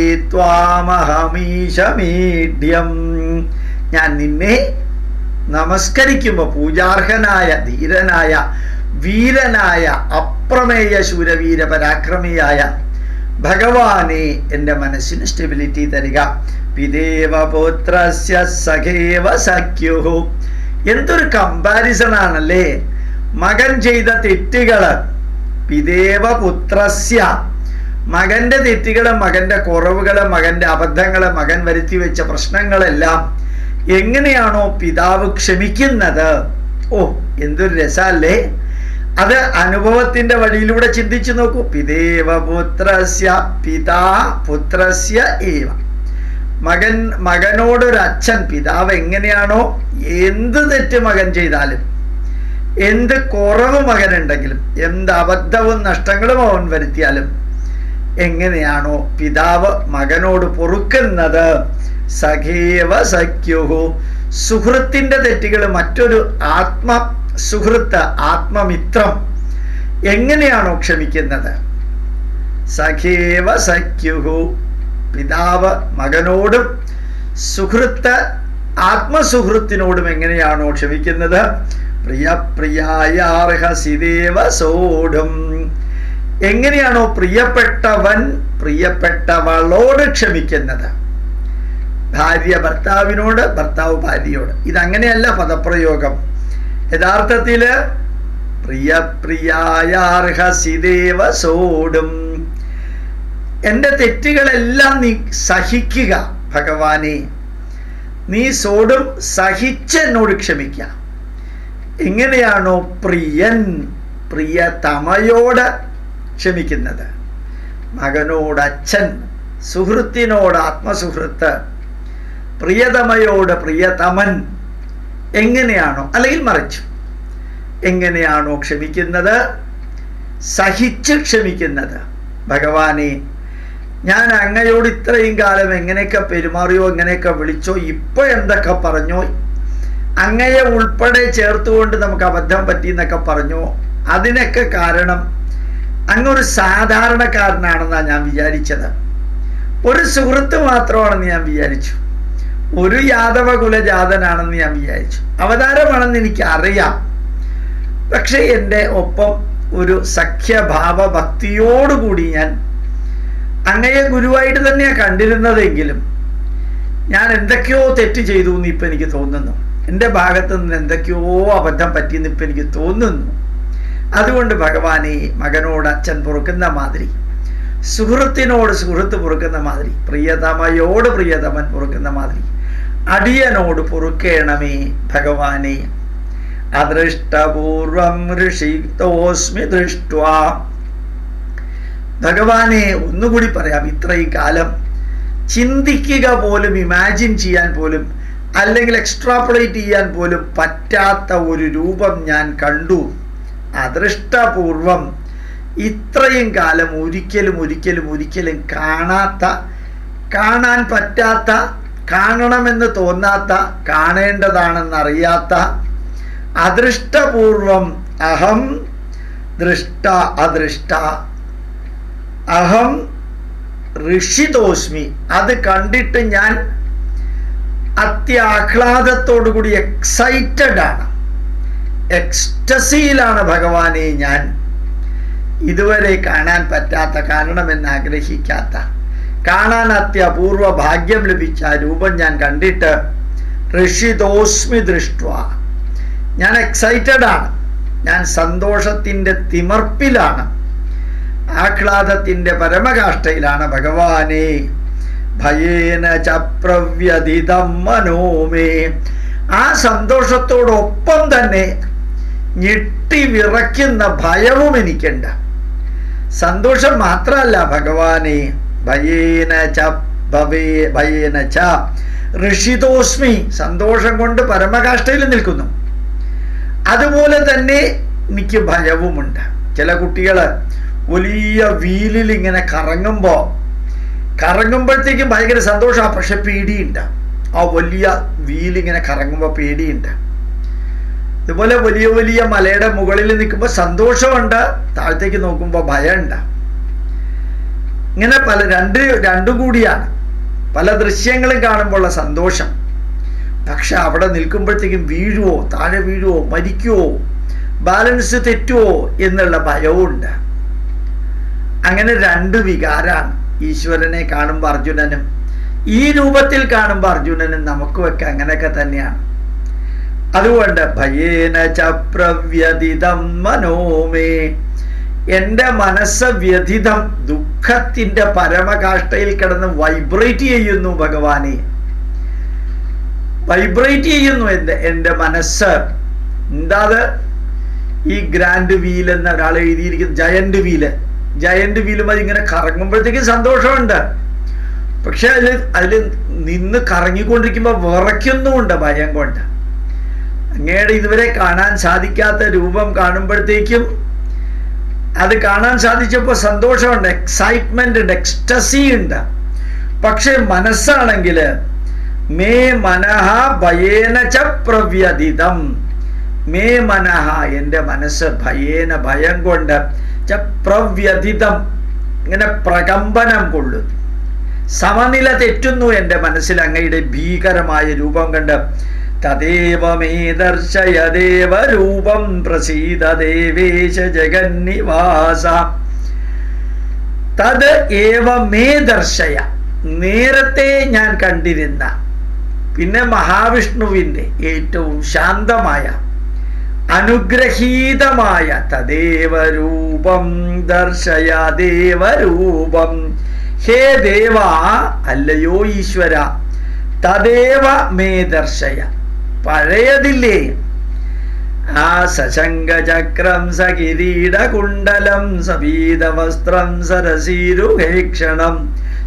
ത്വാമഹമീശമീഡ്യം ഞാൻ നിന്നെ നമസ്കരിക്കുമ്പോൾ പൂജാർഹനായ ധീരനായ വീരനായ അപ്രമേയ ശൂരവീര പരാക്രമിയായ ഭഗവാനെ എൻ്റെ മനസ്സിന് സ്റ്റെബിലിറ്റി തരിക പിതേവ പുത്രസ്യ സഖേവ സഖ്യുഹു എന്തൊരു കമ്പാരിസൺ ആണല്ലേ മകൻ ചെയ്ത തെറ്റുകള് പിതേവ പുത്രസ്യ മകന്റെ തെറ്റുകള് മകന്റെ കുറവുകള് മകന്റെ അബദ്ധങ്ങള് മകൻ വരുത്തി വെച്ച പ്രശ്നങ്ങളെല്ലാം എങ്ങനെയാണോ പിതാവ് ക്ഷമിക്കുന്നത് ഓ എന്തൊരു രസല്ലേ അത് അനുഭവത്തിന്റെ വഴിയിലൂടെ ചിന്തിച്ചു നോക്കൂ പിതേവ പുത്രസ്യ പിതാ പുത്രസ്യ ഏവ മകൻ മകനോടൊരു അച്ഛൻ പിതാവ് എങ്ങനെയാണോ എന്ത് തെറ്റ് മകൻ ചെയ്താലും എന്ത് കുറവ് മകനുണ്ടെങ്കിലും എന്ത് അബദ്ധവും നഷ്ടങ്ങളും അവൻ വരുത്തിയാലും എങ്ങനെയാണോ പിതാവ് മകനോട് പൊറുക്കുന്നത് സഖേവ സഖ്യുഹു സുഹൃത്തിന്റെ തെറ്റുകൾ മറ്റൊരു ആത്മ സുഹൃത്ത് ആത്മമിത്രം എങ്ങനെയാണോ ക്ഷമിക്കുന്നത് സഖേവ സഖ്യുഹു പിതാവ് മകനോടും സുഹൃത്ത് ആത്മസുഹൃത്തിനോടും എങ്ങനെയാണോ ക്ഷമിക്കുന്നത് പ്രിയ പ്രിയായാർഹസിദേവ സോടും എങ്ങനെയാണോ പ്രിയപ്പെട്ടവൻ പ്രിയപ്പെട്ടവളോട് ക്ഷമിക്കുന്നത് ഭാര്യ ഭർത്താവിനോട് ഭർത്താവ് ഭാര്യയോട് ഇതങ്ങനെയല്ല പദപ്രയോഗം യഥാർത്ഥത്തില് പ്രിയ പ്രിയായാർഹസിദേവ സോടും എൻ്റെ തെറ്റുകളെല്ലാം നീ സഹിക്കുക ഭഗവാനെ നീ സോടും സഹിച്ച് എന്നോട് ക്ഷമിക്കുക എങ്ങനെയാണോ പ്രിയൻ പ്രിയതമയോട് ക്ഷമിക്കുന്നത് മകനോട് അച്ഛൻ സുഹൃത്തിനോട് ആത്മസുഹൃത്ത് പ്രിയതമയോട് പ്രിയതമൻ എങ്ങനെയാണോ അല്ലെങ്കിൽ മറിച്ചു എങ്ങനെയാണോ ക്ഷമിക്കുന്നത് സഹിച്ച് ക്ഷമിക്കുന്നത് ഭഗവാനെ ഞാൻ അങ്ങയോട് ഇത്രയും കാലം എങ്ങനെയൊക്കെ പെരുമാറിയോ എങ്ങനെയൊക്കെ വിളിച്ചോ ഇപ്പോഴെന്തൊക്കെ പറഞ്ഞോ അങ്ങയെ ഉൾപ്പെടെ ചേർത്തുകൊണ്ട് നമുക്ക് അബദ്ധം പറ്റി എന്നൊക്കെ പറഞ്ഞു അതിനൊക്കെ കാരണം അങ്ങൊരു സാധാരണക്കാരനാണെന്നാണ് ഞാൻ വിചാരിച്ചത് ഒരു സുഹൃത്ത് മാത്രമാണെന്ന് ഞാൻ വിചാരിച്ചു ഒരു യാദവ കുലജാതനാണെന്ന് ഞാൻ വിചാരിച്ചു അവതാരമാണെന്ന് എനിക്ക് അറിയാം പക്ഷെ എൻ്റെ ഒപ്പം ഒരു സഖ്യഭാവ ഭക്തിയോടുകൂടി ഞാൻ അങ്ങയെ ഗുരുവായിട്ട് തന്നെയാണ് കണ്ടിരുന്നതെങ്കിലും ഞാൻ എന്തൊക്കെയോ തെറ്റ് ചെയ്തു എന്ന് ഇപ്പം എനിക്ക് തോന്നുന്നു എൻ്റെ ഭാഗത്ത് നിന്ന് എന്തൊക്കെയോ അബദ്ധം പറ്റിയെന്ന് ഇപ്പം എനിക്ക് തോന്നുന്നു അതുകൊണ്ട് ഭഗവാനെ മകനോട് അച്ഛൻ പൊറുക്കുന്ന മാതിരി സുഹൃത്തിനോട് സുഹൃത്ത് പൊറുക്കുന്ന മാതിരി പ്രിയതമയോട് പ്രിയതമൻ പൊറുക്കുന്ന മാതിരി അടിയനോട് പൊറുക്കേണമേ ഭഗവാനെ അദൃഷ്ടപൂർവം ഋഷിതോസ്മി ദൃഷ്ട ഭഗവാനെ ഒന്നുകൂടി പറയാം ഇത്രയും കാലം ചിന്തിക്കുക പോലും ഇമാജിൻ ചെയ്യാൻ പോലും അല്ലെങ്കിൽ എക്സ്ട്രാപ്പുലേറ്റ് ചെയ്യാൻ പോലും പറ്റാത്ത ഒരു രൂപം ഞാൻ കണ്ടു അദൃഷ്ടപൂർവം ഇത്രയും കാലം ഒരിക്കലും ഒരിക്കലും ഒരിക്കലും കാണാത്ത കാണാൻ പറ്റാത്ത കാണണമെന്ന് തോന്നാത്ത കാണേണ്ടതാണെന്നറിയാത്ത അദൃഷ്ടപൂർവം അഹം ദൃഷ്ട അദൃഷ്ട അഹം ഋഷിതോസ്മി അത് കണ്ടിട്ട് ഞാൻ അത്യാഹ്ലാദത്തോടു കൂടി എക്സൈറ്റഡ് ആണ് എക്സ്റ്റസിയിലാണ് ഭഗവാനെ ഞാൻ ഇതുവരെ കാണാൻ പറ്റാത്ത കാണണമെന്ന് ആഗ്രഹിക്കാത്ത കാണാൻ അത്യപൂർവ ഭാഗ്യം ലഭിച്ച ആ രൂപം ഞാൻ കണ്ടിട്ട് ഋഷിതോസ്മി ദൃഷ്ട ഞാൻ എക്സൈറ്റഡ് ആണ് ഞാൻ സന്തോഷത്തിൻ്റെ തിമർപ്പിലാണ് ആഹ്ലാദത്തിൻ്റെ പരമകാഷ്ഠയിലാണ് ഭഗവാനെ ഭയേന ചപ്രവ്യതിതം മനോമേ ആ സന്തോഷത്തോടൊപ്പം തന്നെ ഞെട്ടി വിറയ്ക്കുന്ന ഭയവും എനിക്കുണ്ട് സന്തോഷം മാത്രമല്ല ഭഗവാനെ ഭയേന ച ഭവേ ഭയേന ച ഋഷിതോസ്മി സന്തോഷം കൊണ്ട് പരമകാഷ്ഠയിൽ നിൽക്കുന്നു അതുപോലെ തന്നെ എനിക്ക് ഭയവുമുണ്ട് ചില കുട്ടികൾ വലിയ വീലിൽ ഇങ്ങനെ കറങ്ങുമ്പോൾ കറങ്ങുമ്പോഴത്തേക്കും ഭയങ്കര സന്തോഷമാണ് പക്ഷെ പേടിയുണ്ട് ആ വലിയ വീലിങ്ങനെ കറങ്ങുമ്പോൾ പേടിയുണ്ട് ഇതുപോലെ വലിയ വലിയ മലയുടെ മുകളിൽ നിൽക്കുമ്പോൾ സന്തോഷമുണ്ട് താഴത്തേക്ക് നോക്കുമ്പോൾ ഭയമുണ്ട് ഇങ്ങനെ പല രണ്ട് രണ്ടും കൂടിയാണ് പല ദൃശ്യങ്ങളും കാണുമ്പോഴുള്ള സന്തോഷം പക്ഷെ അവിടെ നിൽക്കുമ്പോഴത്തേക്കും വീഴുവോ താഴെ വീഴുവോ മരിക്കുവോ ബാലൻസ് തെറ്റുവോ എന്നുള്ള ഭയവുമുണ്ട് അങ്ങനെ രണ്ട് വികാരാണ് ഈശ്വരനെ കാണുമ്പോൾ അർജുനനും ഈ രൂപത്തിൽ കാണുമ്പോൾ അർജുനനും നമുക്കുമൊക്കെ അങ്ങനെയൊക്കെ തന്നെയാണ് അതുകൊണ്ട് ഭയേന ചപ്രവ്യതിതം മനോമേ എൻ്റെ മനസ്സ് വ്യതിതം ദുഃഖത്തിൻ്റെ പരമകാഷ്ഠയിൽ കിടന്ന് വൈബ്രേറ്റ് ചെയ്യുന്നു ഭഗവാനെ വൈബ്രേറ്റ് ചെയ്യുന്നു എൻ്റെ എൻ്റെ മനസ്സ് എന്താ ഈ ഗ്രാൻഡ് വീൽ എന്ന ഒരാൾ എഴുതിയിരിക്കുന്ന ജയന്റ് വീല് ജയന്റ് വീലും അതിങ്ങനെ കറങ്ങുമ്പോഴത്തേക്കും സന്തോഷമുണ്ട് പക്ഷെ അതിൽ അതിൽ നിന്ന് കറങ്ങിക്കൊണ്ടിരിക്കുമ്പോൾ വിറയ്ക്കുന്നുമുണ്ട് ഭയം കൊണ്ട് അങ്ങയുടെ ഇതുവരെ കാണാൻ സാധിക്കാത്ത രൂപം കാണുമ്പോഴത്തേക്കും അത് കാണാൻ സാധിച്ചപ്പോൾ സന്തോഷമുണ്ട് എക്സൈറ്റ്മെന്റ് ഉണ്ട് എക്സ്റ്റസി ഉണ്ട് പക്ഷെ മനസ്സാണെങ്കിൽ മേ മനഃ ഭയേന ച പ്രവ്യതിതം മേ മനഃ എൻ്റെ മനസ്സ് ഭയേന ഭയം കൊണ്ട് ച പ്രവ്യതിതം ഇങ്ങനെ പ്രകമ്പനം കൊള്ളുന്നു സമനില തെറ്റുന്നു എൻ്റെ മനസ്സിൽ അങ്ങയുടെ ഭീകരമായ രൂപം കണ്ട് തദേവ മേ ദർശയ ദേവരൂപം പ്രസീത ദേവേശ ജഗന്നിവാസ തത് ഏവ മേ ദർശയ നേരത്തെ ഞാൻ കണ്ടിരുന്ന പിന്നെ മഹാവിഷ്ണുവിൻ്റെ ഏറ്റവും ശാന്തമായ അനുഗ്രഹീതമായ തദേവ രൂപം ദർശയ ദേവരൂപം ഹേ ദേവ അല്ലയോ ഈശ്വര തദേവ മേ ദർശയ പഴയതില്ലേ ആ സശങ്കചക്രം സകിരീടകുണ്ടലം സപീതവസ്ത്രം സരസീരുഹേക്ഷണം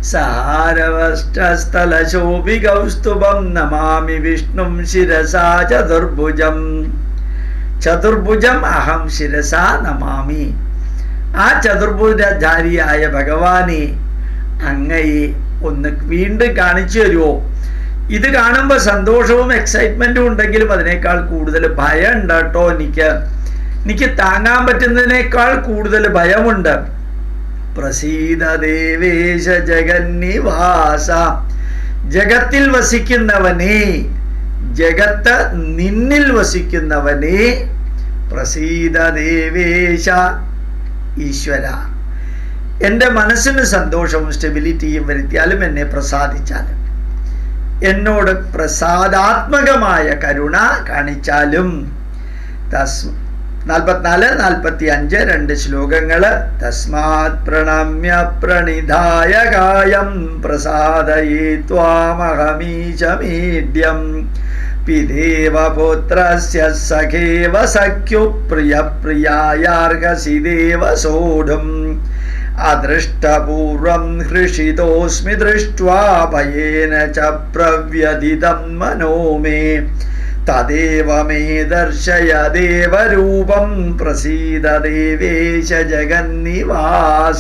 സഹാരവഷ്ടസ്ഥലശോഭികൗസ്തുഭം നമാമി വിഷ്ണും ശിരസാ ചതുർഭുജം ചതുർഭുജം അഹം ശിരസാ നമാമി ആ ചതുർഭുജധാരിയായ ഭഗവാനെ അങ്ങയെ ഒന്ന് വീണ്ടും കാണിച്ചു തരുമോ ഇത് കാണുമ്പോൾ സന്തോഷവും എക്സൈറ്റ്മെന്റും ഉണ്ടെങ്കിലും അതിനേക്കാൾ കൂടുതൽ ഭയം ഉണ്ട് കേട്ടോ എനിക്ക് എനിക്ക് താങ്ങാൻ പറ്റുന്നതിനേക്കാൾ കൂടുതൽ ഭയമുണ്ട് പ്രസീത ദേവേശ ജഗന്നിവാസ ജഗത്തിൽ വസിക്കുന്നവനെ ജഗത്ത് നിന്നിൽ വസിക്കുന്നവനെ പ്രസീത ദേവേശ ഈശ്വര എൻ്റെ മനസ്സിന് സന്തോഷവും സ്റ്റെബിലിറ്റിയും വരുത്തിയാലും എന്നെ പ്രസാദിച്ചാലും എന്നോട് പ്രസാദാത്മകമായ കരുണ കാണിച്ചാലും തസ് നാൽപ്പത്തിനാല് നാൽപ്പത്തി അഞ്ച് രണ്ട് ശ്ലോകങ്ങള് തസ്മാത് പ്രണമ്യ പ്രണിധായ കായം പ്രസാദയേ ത്വാമഹമീശമീഡ്യം പിദേവപുത്രസ്യ സഖേവ സഖ്യു പ്രിയ പ്രിയായാർഹസി ദേവ സോഢും അദൃഷ്ടപൂർവം ഹൃഷിതോസ്മി ദൃഷ്ട്വാ ഭയേന ച പ്രവ്യതിതം മനോ മേ തദേവ മേ ദർശയ ദേവരൂപം പ്രസീത ദേവേശ ജഗന്നിവാസ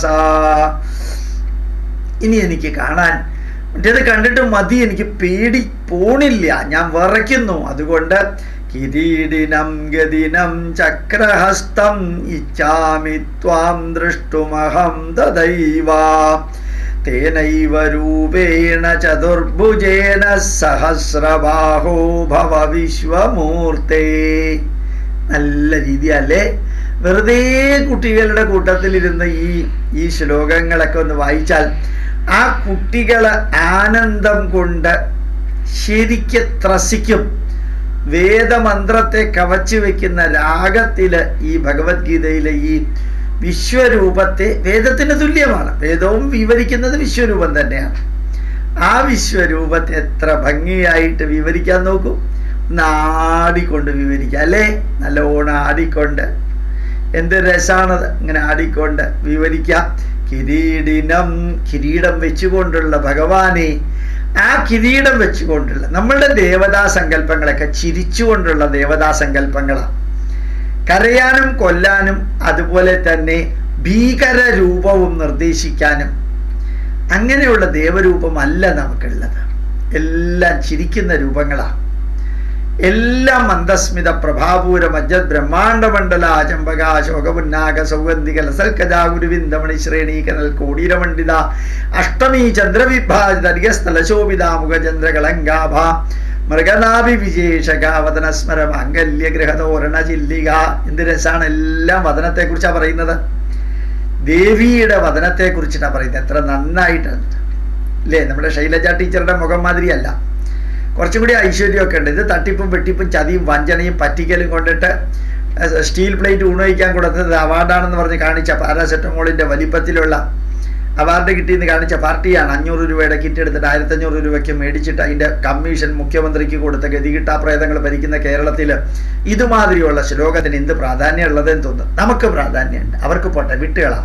ഇനി എനിക്ക് കാണാൻ മറ്റേത് കണ്ടിട്ട് മതി എനിക്ക് പേടി പോണില്ല ഞാൻ വിറയ്ക്കുന്നു അതുകൊണ്ട് കിരീടിനം ഗതിനം ചക്രഹസ്തം ഇച്ഛാമി ത്വാം ദൃഷ്ടുമഹം തദൈവ തേനൈവ രൂപേണ ചതുർഭുജേന സഹസ്രബാഹോ ഭവ വിശ്വമൂർത്തേ നല്ല രീതിയല്ലേ വെറുതെ കുട്ടികളുടെ കൂട്ടത്തിലിരുന്ന് ഈ ഈ ശ്ലോകങ്ങളൊക്കെ ഒന്ന് വായിച്ചാൽ ആ കുട്ടികള് ആനന്ദം കൊണ്ട് ശരിക്ക് ത്രസിക്കും വേദമന്ത്രത്തെ കവച്ചു വെക്കുന്ന രാഗത്തില് ഈ ഭഗവത്ഗീതയിലെ ഈ വിശ്വരൂപത്തെ വേദത്തിന് തുല്യമാണ് വേദവും വിവരിക്കുന്നത് വിശ്വരൂപം തന്നെയാണ് ആ വിശ്വരൂപത്തെ എത്ര ഭംഗിയായിട്ട് വിവരിക്കാൻ നോക്കൂ ഒന്ന് ആടിക്കൊണ്ട് വിവരിക്കുക അല്ലേ നല്ലോണം ആടിക്കൊണ്ട് എന്ത് രസാണത് ഇങ്ങനെ ആടിക്കൊണ്ട് വിവരിക്കാം കിരീടിനം കിരീടം വെച്ചുകൊണ്ടുള്ള ഭഗവാനെ ആ കിരീടം വെച്ചുകൊണ്ടുള്ള നമ്മളുടെ ദേവതാ സങ്കല്പങ്ങളൊക്കെ ചിരിച്ചുകൊണ്ടുള്ള ദേവതാ സങ്കല്പങ്ങളാണ് കരയാനും കൊല്ലാനും അതുപോലെ തന്നെ ഭീകര രൂപവും നിർദ്ദേശിക്കാനും അങ്ങനെയുള്ള ദേവരൂപമല്ല നമുക്കുള്ളത് എല്ലാം ചിരിക്കുന്ന രൂപങ്ങളാണ് എല്ലാം മന്ദസ്മിത പ്രഭാപൂര മജ്ജത് ബ്രഹ്മാണ്ഡ മണ്ഡല ചമ്പക ശോകമുന്നാക സൗഗന്ധിക ലസൽക്കജാ ഗുരുവിന്ദമണി ശ്രേണി കനൽ കോടീരമണ്ഡിത അഷ്ടമി ചന്ദ്രവിഭാജിത സ്ഥലശോഭിത മുഖചന്ദ്ര കളങ്കാഭ മൃഗനാഭി വിശേഷക വദനസ്മര മാംഗല്യ ഗൃഹതോരണ ചില്ലിക എന്ത് രസാണ് എല്ലാം വദനത്തെ കുറിച്ചാണ് പറയുന്നത് ദേവിയുടെ വദനത്തെ കുറിച്ചിട്ടാണ് പറയുന്നത് എത്ര നന്നായിട്ടാണ് അല്ലേ നമ്മുടെ ശൈലജ ടീച്ചറുടെ മുഖം മാതിരിയല്ല കുറച്ചും കൂടി ഐശ്വര്യമൊക്കെ ഉണ്ട് ഇത് തട്ടിപ്പും വെട്ടിപ്പും ചതിയും വഞ്ചനയും പറ്റിക്കലും കൊണ്ടിട്ട് സ്റ്റീൽ പ്ലേറ്റ് ഊണയിക്കാൻ കൊടുത്തത് അവാർഡാണെന്ന് പറഞ്ഞ് കാണിച്ച പാരാസെറ്റമോളിൻ്റെ വലിപ്പത്തിലുള്ള അവാർഡ് കിട്ടിയെന്ന് കാണിച്ച പാർട്ടിയാണ് അഞ്ഞൂറ് രൂപയുടെ കിറ്റ് എടുത്തിട്ട് ആയിരത്തഞ്ഞൂറ് രൂപയ്ക്ക് മേടിച്ചിട്ട് അതിൻ്റെ കമ്മീഷൻ മുഖ്യമന്ത്രിക്ക് കൊടുത്ത ഗതികിട്ടാ പ്രേതങ്ങൾ ഭരിക്കുന്ന കേരളത്തിൽ ഇതുമാതിരിയുള്ള ശ്ലോകത്തിന് എന്ത് പ്രാധാന്യമുള്ളതെന്ന് തോന്നുന്നു നമുക്ക് പ്രാധാന്യമുണ്ട് അവർക്ക് പോട്ടെ വിട്ടുകളാ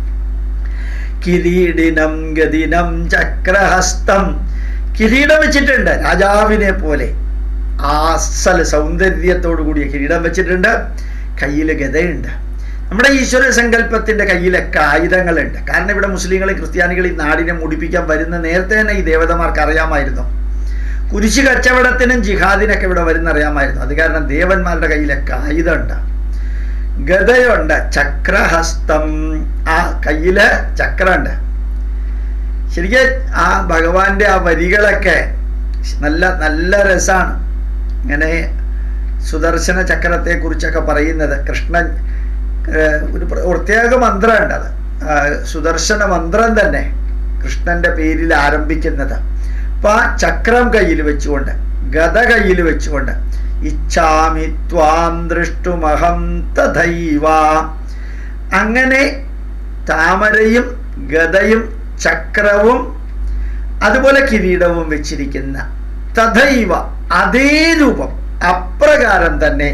കിരീടിനം ഗതിനം ചക്രഹസ്തം കിരീടം വെച്ചിട്ടുണ്ട് രാജാവിനെ പോലെ ആസൽ സൗന്ദര്യത്തോടു കൂടിയ കിരീടം വെച്ചിട്ടുണ്ട് കയ്യിൽ ഗതയുണ്ട് നമ്മുടെ ഈശ്വര സങ്കല്പത്തിന്റെ കയ്യിലൊക്കെ ആയുധങ്ങളുണ്ട് കാരണം ഇവിടെ മുസ്ലിങ്ങളും ക്രിസ്ത്യാനികളും ഈ നാടിനെ മുടിപ്പിക്കാൻ വരുന്ന നേരത്തെ തന്നെ ഈ ദേവതമാർക്ക് അറിയാമായിരുന്നു കുരിശ് കച്ചവടത്തിനും ജിഹാദിനൊക്കെ ഇവിടെ വരുന്ന അറിയാമായിരുന്നു അത് കാരണം ദേവന്മാരുടെ കയ്യിലൊക്കെ ആയുധമുണ്ട് ഗതയുണ്ട് ചക്രഹസ്തം ആ കയ്യില് ചക്രമുണ്ട് ശരിക്കും ആ ഭഗവാന്റെ ആ വരികളൊക്കെ നല്ല നല്ല രസാണ് ഇങ്ങനെ സുദർശന ചക്രത്തെ കുറിച്ചൊക്കെ പറയുന്നത് കൃഷ്ണൻ ഒരു പ്രത്യേക മന്ത്രമുണ്ട് അത് സുദർശന മന്ത്രം തന്നെ കൃഷ്ണന്റെ പേരിൽ ആരംഭിക്കുന്നത് അപ്പൊ ആ ചക്രം കയ്യിൽ വെച്ചുകൊണ്ട് ഗത കയ്യിൽ വെച്ചുകൊണ്ട് ഇച്ഛാമി ത്വാം ദൃഷ്ടുമഹം തഥൈവ അങ്ങനെ താമരയും ഗതയും ചക്രവും അതുപോലെ കിരീടവും വെച്ചിരിക്കുന്ന തഥൈവ അതേ രൂപം അപ്രകാരം തന്നെ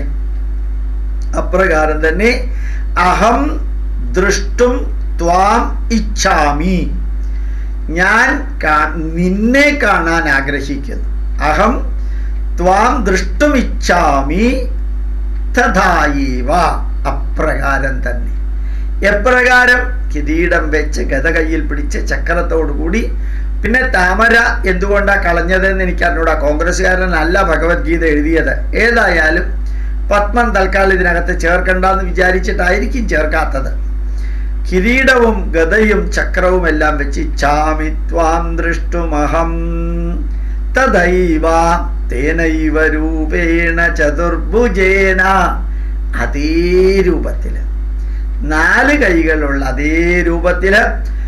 അപ്രകാരം തന്നെ അഹം ദൃഷ്ടും ത്വാം ഇച്ഛാമി ഞാൻ നിന്നെ കാണാൻ ആഗ്രഹിക്കുന്നു അഹം ത്വാം ദൃഷ്ടും ഇച്ഛാമി തഥായീവ അപ്രകാരം തന്നെ എപ്രകാരം കിരീടം വെച്ച് ഗത കയ്യിൽ പിടിച്ച് ചക്രത്തോടു കൂടി പിന്നെ താമര എന്തുകൊണ്ടാ കളഞ്ഞതെന്ന് എനിക്ക് അറിഞ്ഞൂടാ കോൺഗ്രസ്സുകാരനല്ല ഭഗവത്ഗീത എഴുതിയത് ഏതായാലും പത്മം തൽക്കാലം ഇതിനകത്ത് ചേർക്കണ്ടെന്ന് വിചാരിച്ചിട്ടായിരിക്കും ചേർക്കാത്തത് കിരീടവും ഗതയും ചക്രവും എല്ലാം വെച്ച് ചാമി ത്വാം ദൃഷ്ടുമഹം തദൈവ തേനൈവ രൂപേണ ചതുർഭുജേന അതേ രൂപത്തില് നാല് കൈകളുള്ള അതേ രൂപത്തില്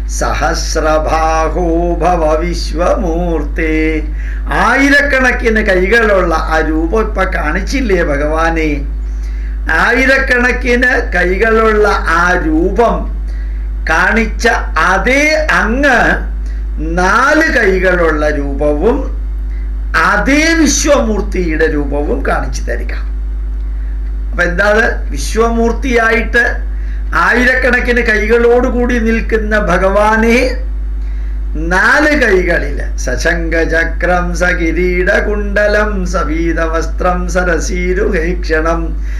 സഹസ്രഭാഹോ ഭവ വിശ്വമൂർത്തേ ആയിരക്കണക്കിന് കൈകളുള്ള ആ രൂപം ഇപ്പൊ കാണിച്ചില്ലേ ഭഗവാനെ ആയിരക്കണക്കിന് കൈകളുള്ള ആ രൂപം കാണിച്ച അതേ അങ്ങ് നാല് കൈകളുള്ള രൂപവും അതേ വിശ്വമൂർത്തിയുടെ രൂപവും കാണിച്ചു തരിക അപ്പൊ എന്താണ് വിശ്വമൂർത്തിയായിട്ട് ആയിരക്കണക്കിന് കൈകളോടുകൂടി നിൽക്കുന്ന ഭഗവാനെ നാല് കൈകളില് സശങ്കചക്രം സകിരീടകുണ്ടലം സവീതവസ്ത്രം സരസീരുഹേക്ഷണം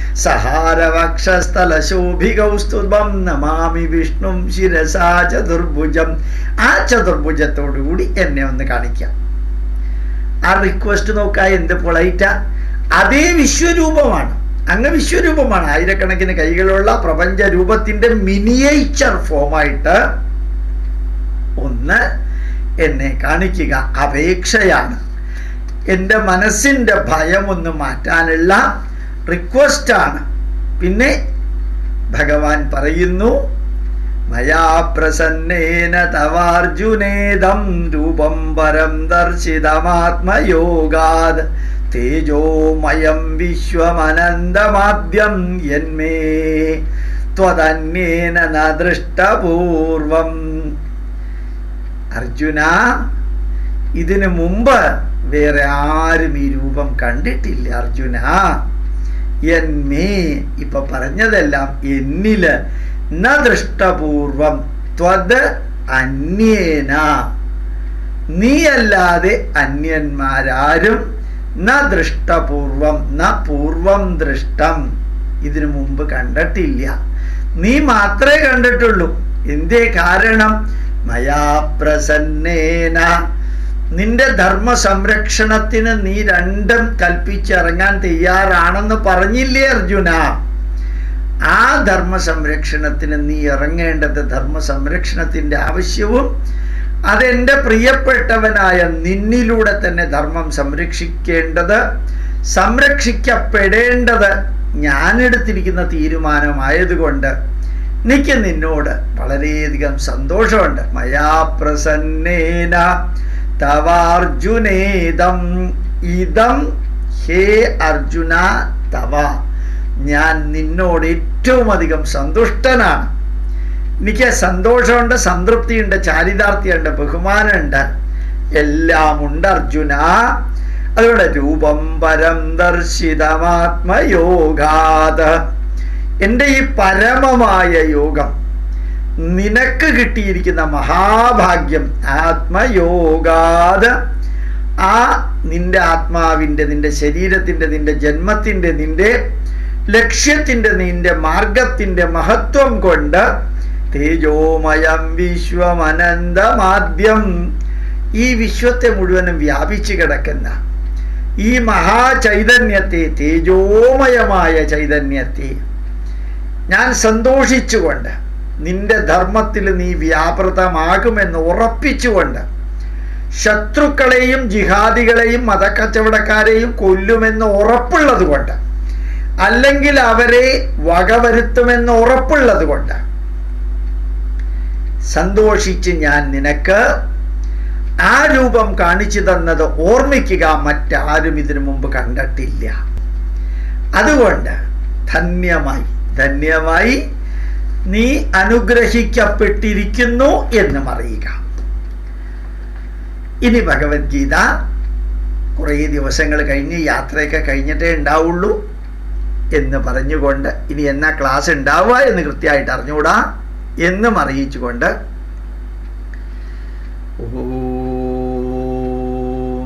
സഹാരവക്ഷസ്ഥലശോഭികൗസ്തുഭം നമാമി വിഷ്ണും ശിരസാ ചതുർഭുജം ആ ചതുർഭുജത്തോടുകൂടി എന്നെ ഒന്ന് കാണിക്കാം ആ റിക്വസ്റ്റ് നോക്കാ എന്ത് പൊളൈറ്റ അതേ വിശ്വരൂപമാണ് അങ്ങ് വിശ്വരൂപമാണ് ആയിരക്കണക്കിന് കൈകളുള്ള പ്രപഞ്ച രൂപത്തിന്റെ മിനിയേച്ചർ ഫോമായിട്ട് ഒന്ന് എന്നെ കാണിക്കുക അപേക്ഷയാണ് എൻ്റെ മനസ്സിൻ്റെ ഭയമൊന്ന് മാറ്റാനുള്ള റിക്വസ്റ്റാണ് പിന്നെ ഭഗവാൻ പറയുന്നു മയാ പ്രസന്നേന തവാർജുനേദം രൂപം പരം ദർശിതമാത്മയോഗാത് തേജോമയം വിശ്വമനന്തമാദ്യം യന്മേ ത്വതന്യേന ന ദൃഷ്ടപൂർവം അർജുന ഇതിനു മുമ്പ് വേറെ ആരും ഈ രൂപം കണ്ടിട്ടില്ല അർജുന എന്മേ ഇപ്പൊ പറഞ്ഞതെല്ലാം എന്നില് ന ദൃഷ്ടപൂർവം ത്വത് അന്യേന നീയല്ലാതെ അന്യന്മാരാരും ന ദൃഷ്ടപൂർവം ന പൂർവം ദൃഷ്ടം ഇതിനു മുമ്പ് കണ്ടിട്ടില്ല നീ മാത്രമേ കണ്ടിട്ടുള്ളൂ എന്തേ കാരണം മയാ പ്രസന്നേന നിന്റെ ധർമ്മ സംരക്ഷണത്തിന് നീ രണ്ടും കൽപ്പിച്ചിറങ്ങാൻ തയ്യാറാണെന്ന് പറഞ്ഞില്ലേ അർജുന ആ ധർമ്മ സംരക്ഷണത്തിന് നീ ഇറങ്ങേണ്ടത് ധർമ്മ സംരക്ഷണത്തിന്റെ ആവശ്യവും അതെൻ്റെ പ്രിയപ്പെട്ടവനായ നിന്നിലൂടെ തന്നെ ധർമ്മം സംരക്ഷിക്കേണ്ടത് സംരക്ഷിക്കപ്പെടേണ്ടത് ഞാനെടുത്തിരിക്കുന്ന തീരുമാനമായതുകൊണ്ട് എനിക്ക് നിന്നോട് വളരെയധികം സന്തോഷമുണ്ട് മയാ പ്രസന്നേന തവാർജുനേദം ഇതം ഹേ അർജുന തവ ഞാൻ നിന്നോട് ഏറ്റവും അധികം സന്തുഷ്ടനാണ് എനിക്ക് സന്തോഷമുണ്ട് സംതൃപ്തിയുണ്ട് ചാരിതാർത്ഥ്യമുണ്ട് ബഹുമാനമുണ്ട് എല്ലാം ഉണ്ട് അർജുന അതുകൊണ്ട് രൂപം പരം ദർശിതമാത്മയോഗാത് എൻ്റെ ഈ പരമമായ യോഗം നിനക്ക് കിട്ടിയിരിക്കുന്ന മഹാഭാഗ്യം ആത്മയോഗാത് ആ നിന്റെ ആത്മാവിൻ്റെ നിന്റെ ശരീരത്തിൻ്റെ നിന്റെ ജന്മത്തിൻ്റെ നിന്റെ ലക്ഷ്യത്തിൻ്റെ നിന്റെ മാർഗത്തിൻ്റെ മഹത്വം കൊണ്ട് തേജോമയം വിശ്വമനന്തമാദ്യം ഈ വിശ്വത്തെ മുഴുവനും വ്യാപിച്ചു കിടക്കുന്ന ഈ മഹാചൈതന്യത്തെ തേജോമയമായ ചൈതന്യത്തെ ഞാൻ സന്തോഷിച്ചുകൊണ്ട് നിന്റെ ധർമ്മത്തിൽ നീ വ്യാപൃതമാകുമെന്ന് ഉറപ്പിച്ചുകൊണ്ട് ശത്രുക്കളെയും ജിഹാദികളെയും മതക്കച്ചവടക്കാരെയും കൊല്ലുമെന്ന് ഉറപ്പുള്ളത് കൊണ്ട് അല്ലെങ്കിൽ അവരെ വകവരുത്തുമെന്ന് ഉറപ്പുള്ളത് കൊണ്ട് സന്തോഷിച്ച് ഞാൻ നിനക്ക് ആ രൂപം കാണിച്ചു തന്നത് ഓർമ്മിക്കുക മറ്റാരും ഇതിനു മുമ്പ് കണ്ടിട്ടില്ല അതുകൊണ്ട് ധന്യമായി ധന്യമായി നീ അനുഗ്രഹിക്കപ്പെട്ടിരിക്കുന്നു എന്നും അറിയുക ഇനി ഭഗവത്ഗീത കുറേ ദിവസങ്ങൾ കഴിഞ്ഞ് യാത്രയൊക്കെ കഴിഞ്ഞിട്ടേ ഉണ്ടാവുള്ളൂ എന്ന് പറഞ്ഞുകൊണ്ട് ഇനി എന്നാ ക്ലാസ് ഉണ്ടാവുക എന്ന് കൃത്യമായിട്ട് അറിഞ്ഞുകൂടാ എന്നും അറിയിച്ചുകൊണ്ട് ഓം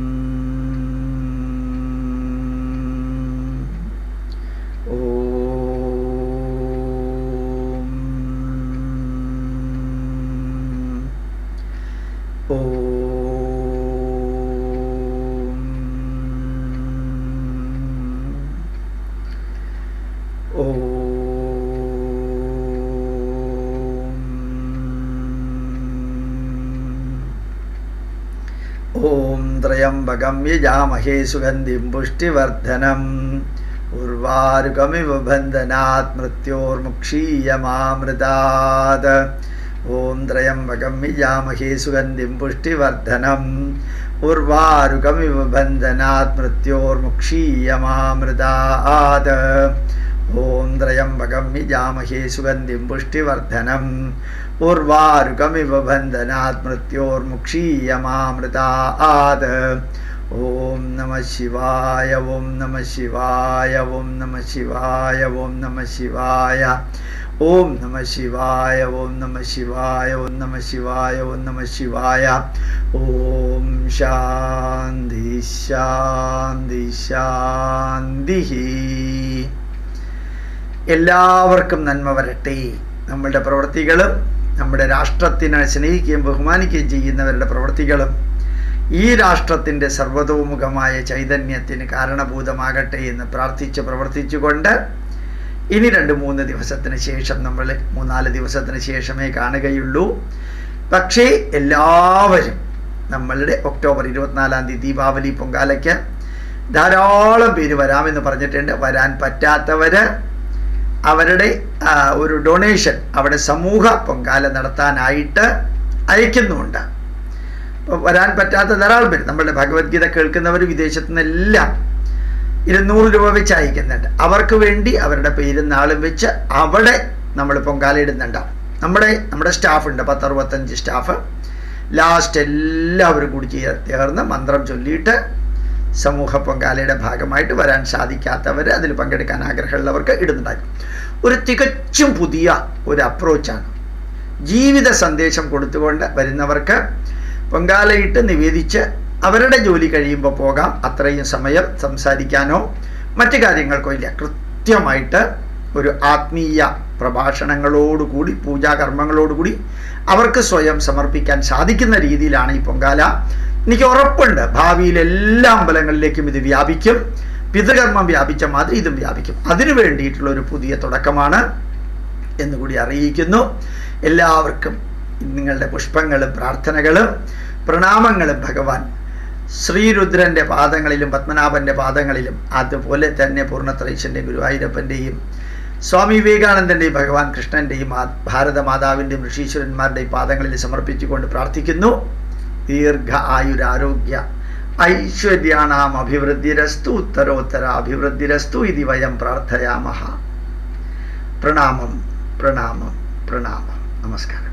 ഓം ഓം ത്രയംബകം യജാമഹേ സുഗന്ധിം പുഷ്ടിവർദ്ധനം ഉർവാരുകമിവ ബന്ധനാത് മൃത്യോർമുക്ഷീയമാമൃതാത് ഓം ത്രയംബകം യജാമഹേ സുഗന്ധിം പുഷ്ടിവർദ്ധനം ഉർവാരുകമിവ ബന്ധനാത് മൃത്യോർമുക്ഷീയമാമൃതാത് ഓം ത്രയംബകം യജാമഹേ സുഗന്ധിം പുഷ്ടിവർദ്ധനം ഉർവാരുകമിവ ബന്ധനാത് മൃത്യോർമുക്ഷീയമാമൃതാത് ഓം നമ ശിവായ ഓം നമ ശിവായ ഓം നമ ശിവായ ഓം നമ ശിവായ ഓം നമ ശിവായ ഓം നമ ശിവായ ഓം നമ ശിവായ ഓം നമ ശിവായ ഓം ശാന്തി ശാന്തി ശാന്തി എല്ലാവർക്കും നന്മ വരട്ടെ നമ്മളുടെ പ്രവൃത്തികളും നമ്മുടെ രാഷ്ട്രത്തിനെ സ്നേഹിക്കുകയും ബഹുമാനിക്കുകയും ചെയ്യുന്നവരുടെ പ്രവൃത്തികളും ഈ രാഷ്ട്രത്തിൻ്റെ സർവതോമുഖമായ ചൈതന്യത്തിന് കാരണഭൂതമാകട്ടെ എന്ന് പ്രാർത്ഥിച്ച് പ്രവർത്തിച്ചുകൊണ്ട് ഇനി രണ്ട് മൂന്ന് ദിവസത്തിന് ശേഷം നമ്മൾ മൂന്നാല് ദിവസത്തിന് ശേഷമേ കാണുകയുള്ളൂ പക്ഷേ എല്ലാവരും നമ്മളുടെ ഒക്ടോബർ ഇരുപത്തിനാലാം തീയതി ദീപാവലി പൊങ്കാലയ്ക്ക് ധാരാളം പേര് വരാമെന്ന് പറഞ്ഞിട്ടുണ്ട് വരാൻ പറ്റാത്തവർ അവരുടെ ആ, ഒരു ഡൊണേഷൻ അവിടെ സമൂഹ പൊങ്കാല നടത്താനായിട്ട് അയക്കുന്നുമുണ്ട് അപ്പോൾ വരാൻ പറ്റാത്ത ധാരാളം പേര് നമ്മളുടെ ഭഗവത്ഗീത കേൾക്കുന്നവർ വിദേശത്തു നിന്നെല്ലാം ഇരുന്നൂറ് രൂപ വെച്ച് അയക്കുന്നുണ്ട് അവർക്ക് വേണ്ടി അവരുടെ പേരും നാളും വെച്ച് അവിടെ നമ്മൾ പൊങ്കാല ഇടുന്നുണ്ടാവും നമ്മുടെ നമ്മുടെ സ്റ്റാഫ് ഉണ്ട് പത്തറുപത്തഞ്ച് സ്റ്റാഫ് ലാസ്റ്റ് എല്ലാവരും കൂടി ചേർ- ചേർന്ന് മന്ത്രം ചൊല്ലിയിട്ട് സമൂഹ പൊങ്കാലയുടെ ഭാഗമായിട്ട് വരാൻ സാധിക്കാത്തവർ അതിൽ പങ്കെടുക്കാൻ ആഗ്രഹമുള്ളവർക്ക് ഇടുന്നുണ്ടായിരിക്കും ഒരു തികച്ചും പുതിയ ഒരു അപ്രോച്ചാണ് ജീവിത സന്ദേശം കൊടുത്തുകൊണ്ട് വരുന്നവർക്ക് പൊങ്കാലയിട്ട് നിവേദിച്ച് അവരുടെ ജോലി കഴിയുമ്പോൾ പോകാം അത്രയും സമയം സംസാരിക്കാനോ മറ്റു കാര്യങ്ങൾക്കോ ഇല്ല കൃത്യമായിട്ട് ഒരു ആത്മീയ പ്രഭാഷണങ്ങളോടുകൂടി പൂജാകർമ്മങ്ങളോടുകൂടി അവർക്ക് സ്വയം സമർപ്പിക്കാൻ സാധിക്കുന്ന രീതിയിലാണ് ഈ പൊങ്കാല എനിക്ക് ഉറപ്പുണ്ട് ഭാവിയിൽ എല്ലാ അമ്പലങ്ങളിലേക്കും ഇത് വ്യാപിക്കും പിതൃകർമ്മം വ്യാപിച്ച മാതിരി ഇതും വ്യാപിക്കും അതിനു വേണ്ടിയിട്ടുള്ള ഒരു പുതിയ തുടക്കമാണ് എന്നുകൂടി അറിയിക്കുന്നു എല്ലാവർക്കും നിങ്ങളുടെ പുഷ്പങ്ങളും പ്രാർത്ഥനകളും പ്രണാമങ്ങളും ഭഗവാൻ ശ്രീരുദ്രൻ്റെ പാദങ്ങളിലും പത്മനാഭൻ്റെ പാദങ്ങളിലും അതുപോലെ തന്നെ പൂർണ്ണത്രൈശൻ്റെയും ഗുരുവായൂരപ്പൻ്റെയും സ്വാമി വിവേകാനന്ദൻ്റെയും ഭഗവാൻ കൃഷ്ണൻ്റെയും മാ- ഭാരതമാതാവിൻ്റെയും ഋഷീശ്വരന്മാരുടെയും പാദങ്ങളിൽ സമർപ്പിച്ചുകൊണ്ട് പ്രാർത്ഥിക്കുന്നു ദീർഘ ആയുരാരോഗ്യ ഐശ്വര്യാണാം അഭിവൃദ്ധിരസ്തു ഉത്തരോത്തര അഭിവൃദ്ധിരസ്തു ഇതി വയം പ്രാർത്ഥയാമഹ പ്രണാമം പ്രണാമം പ്രണാമം നമസ്കാരം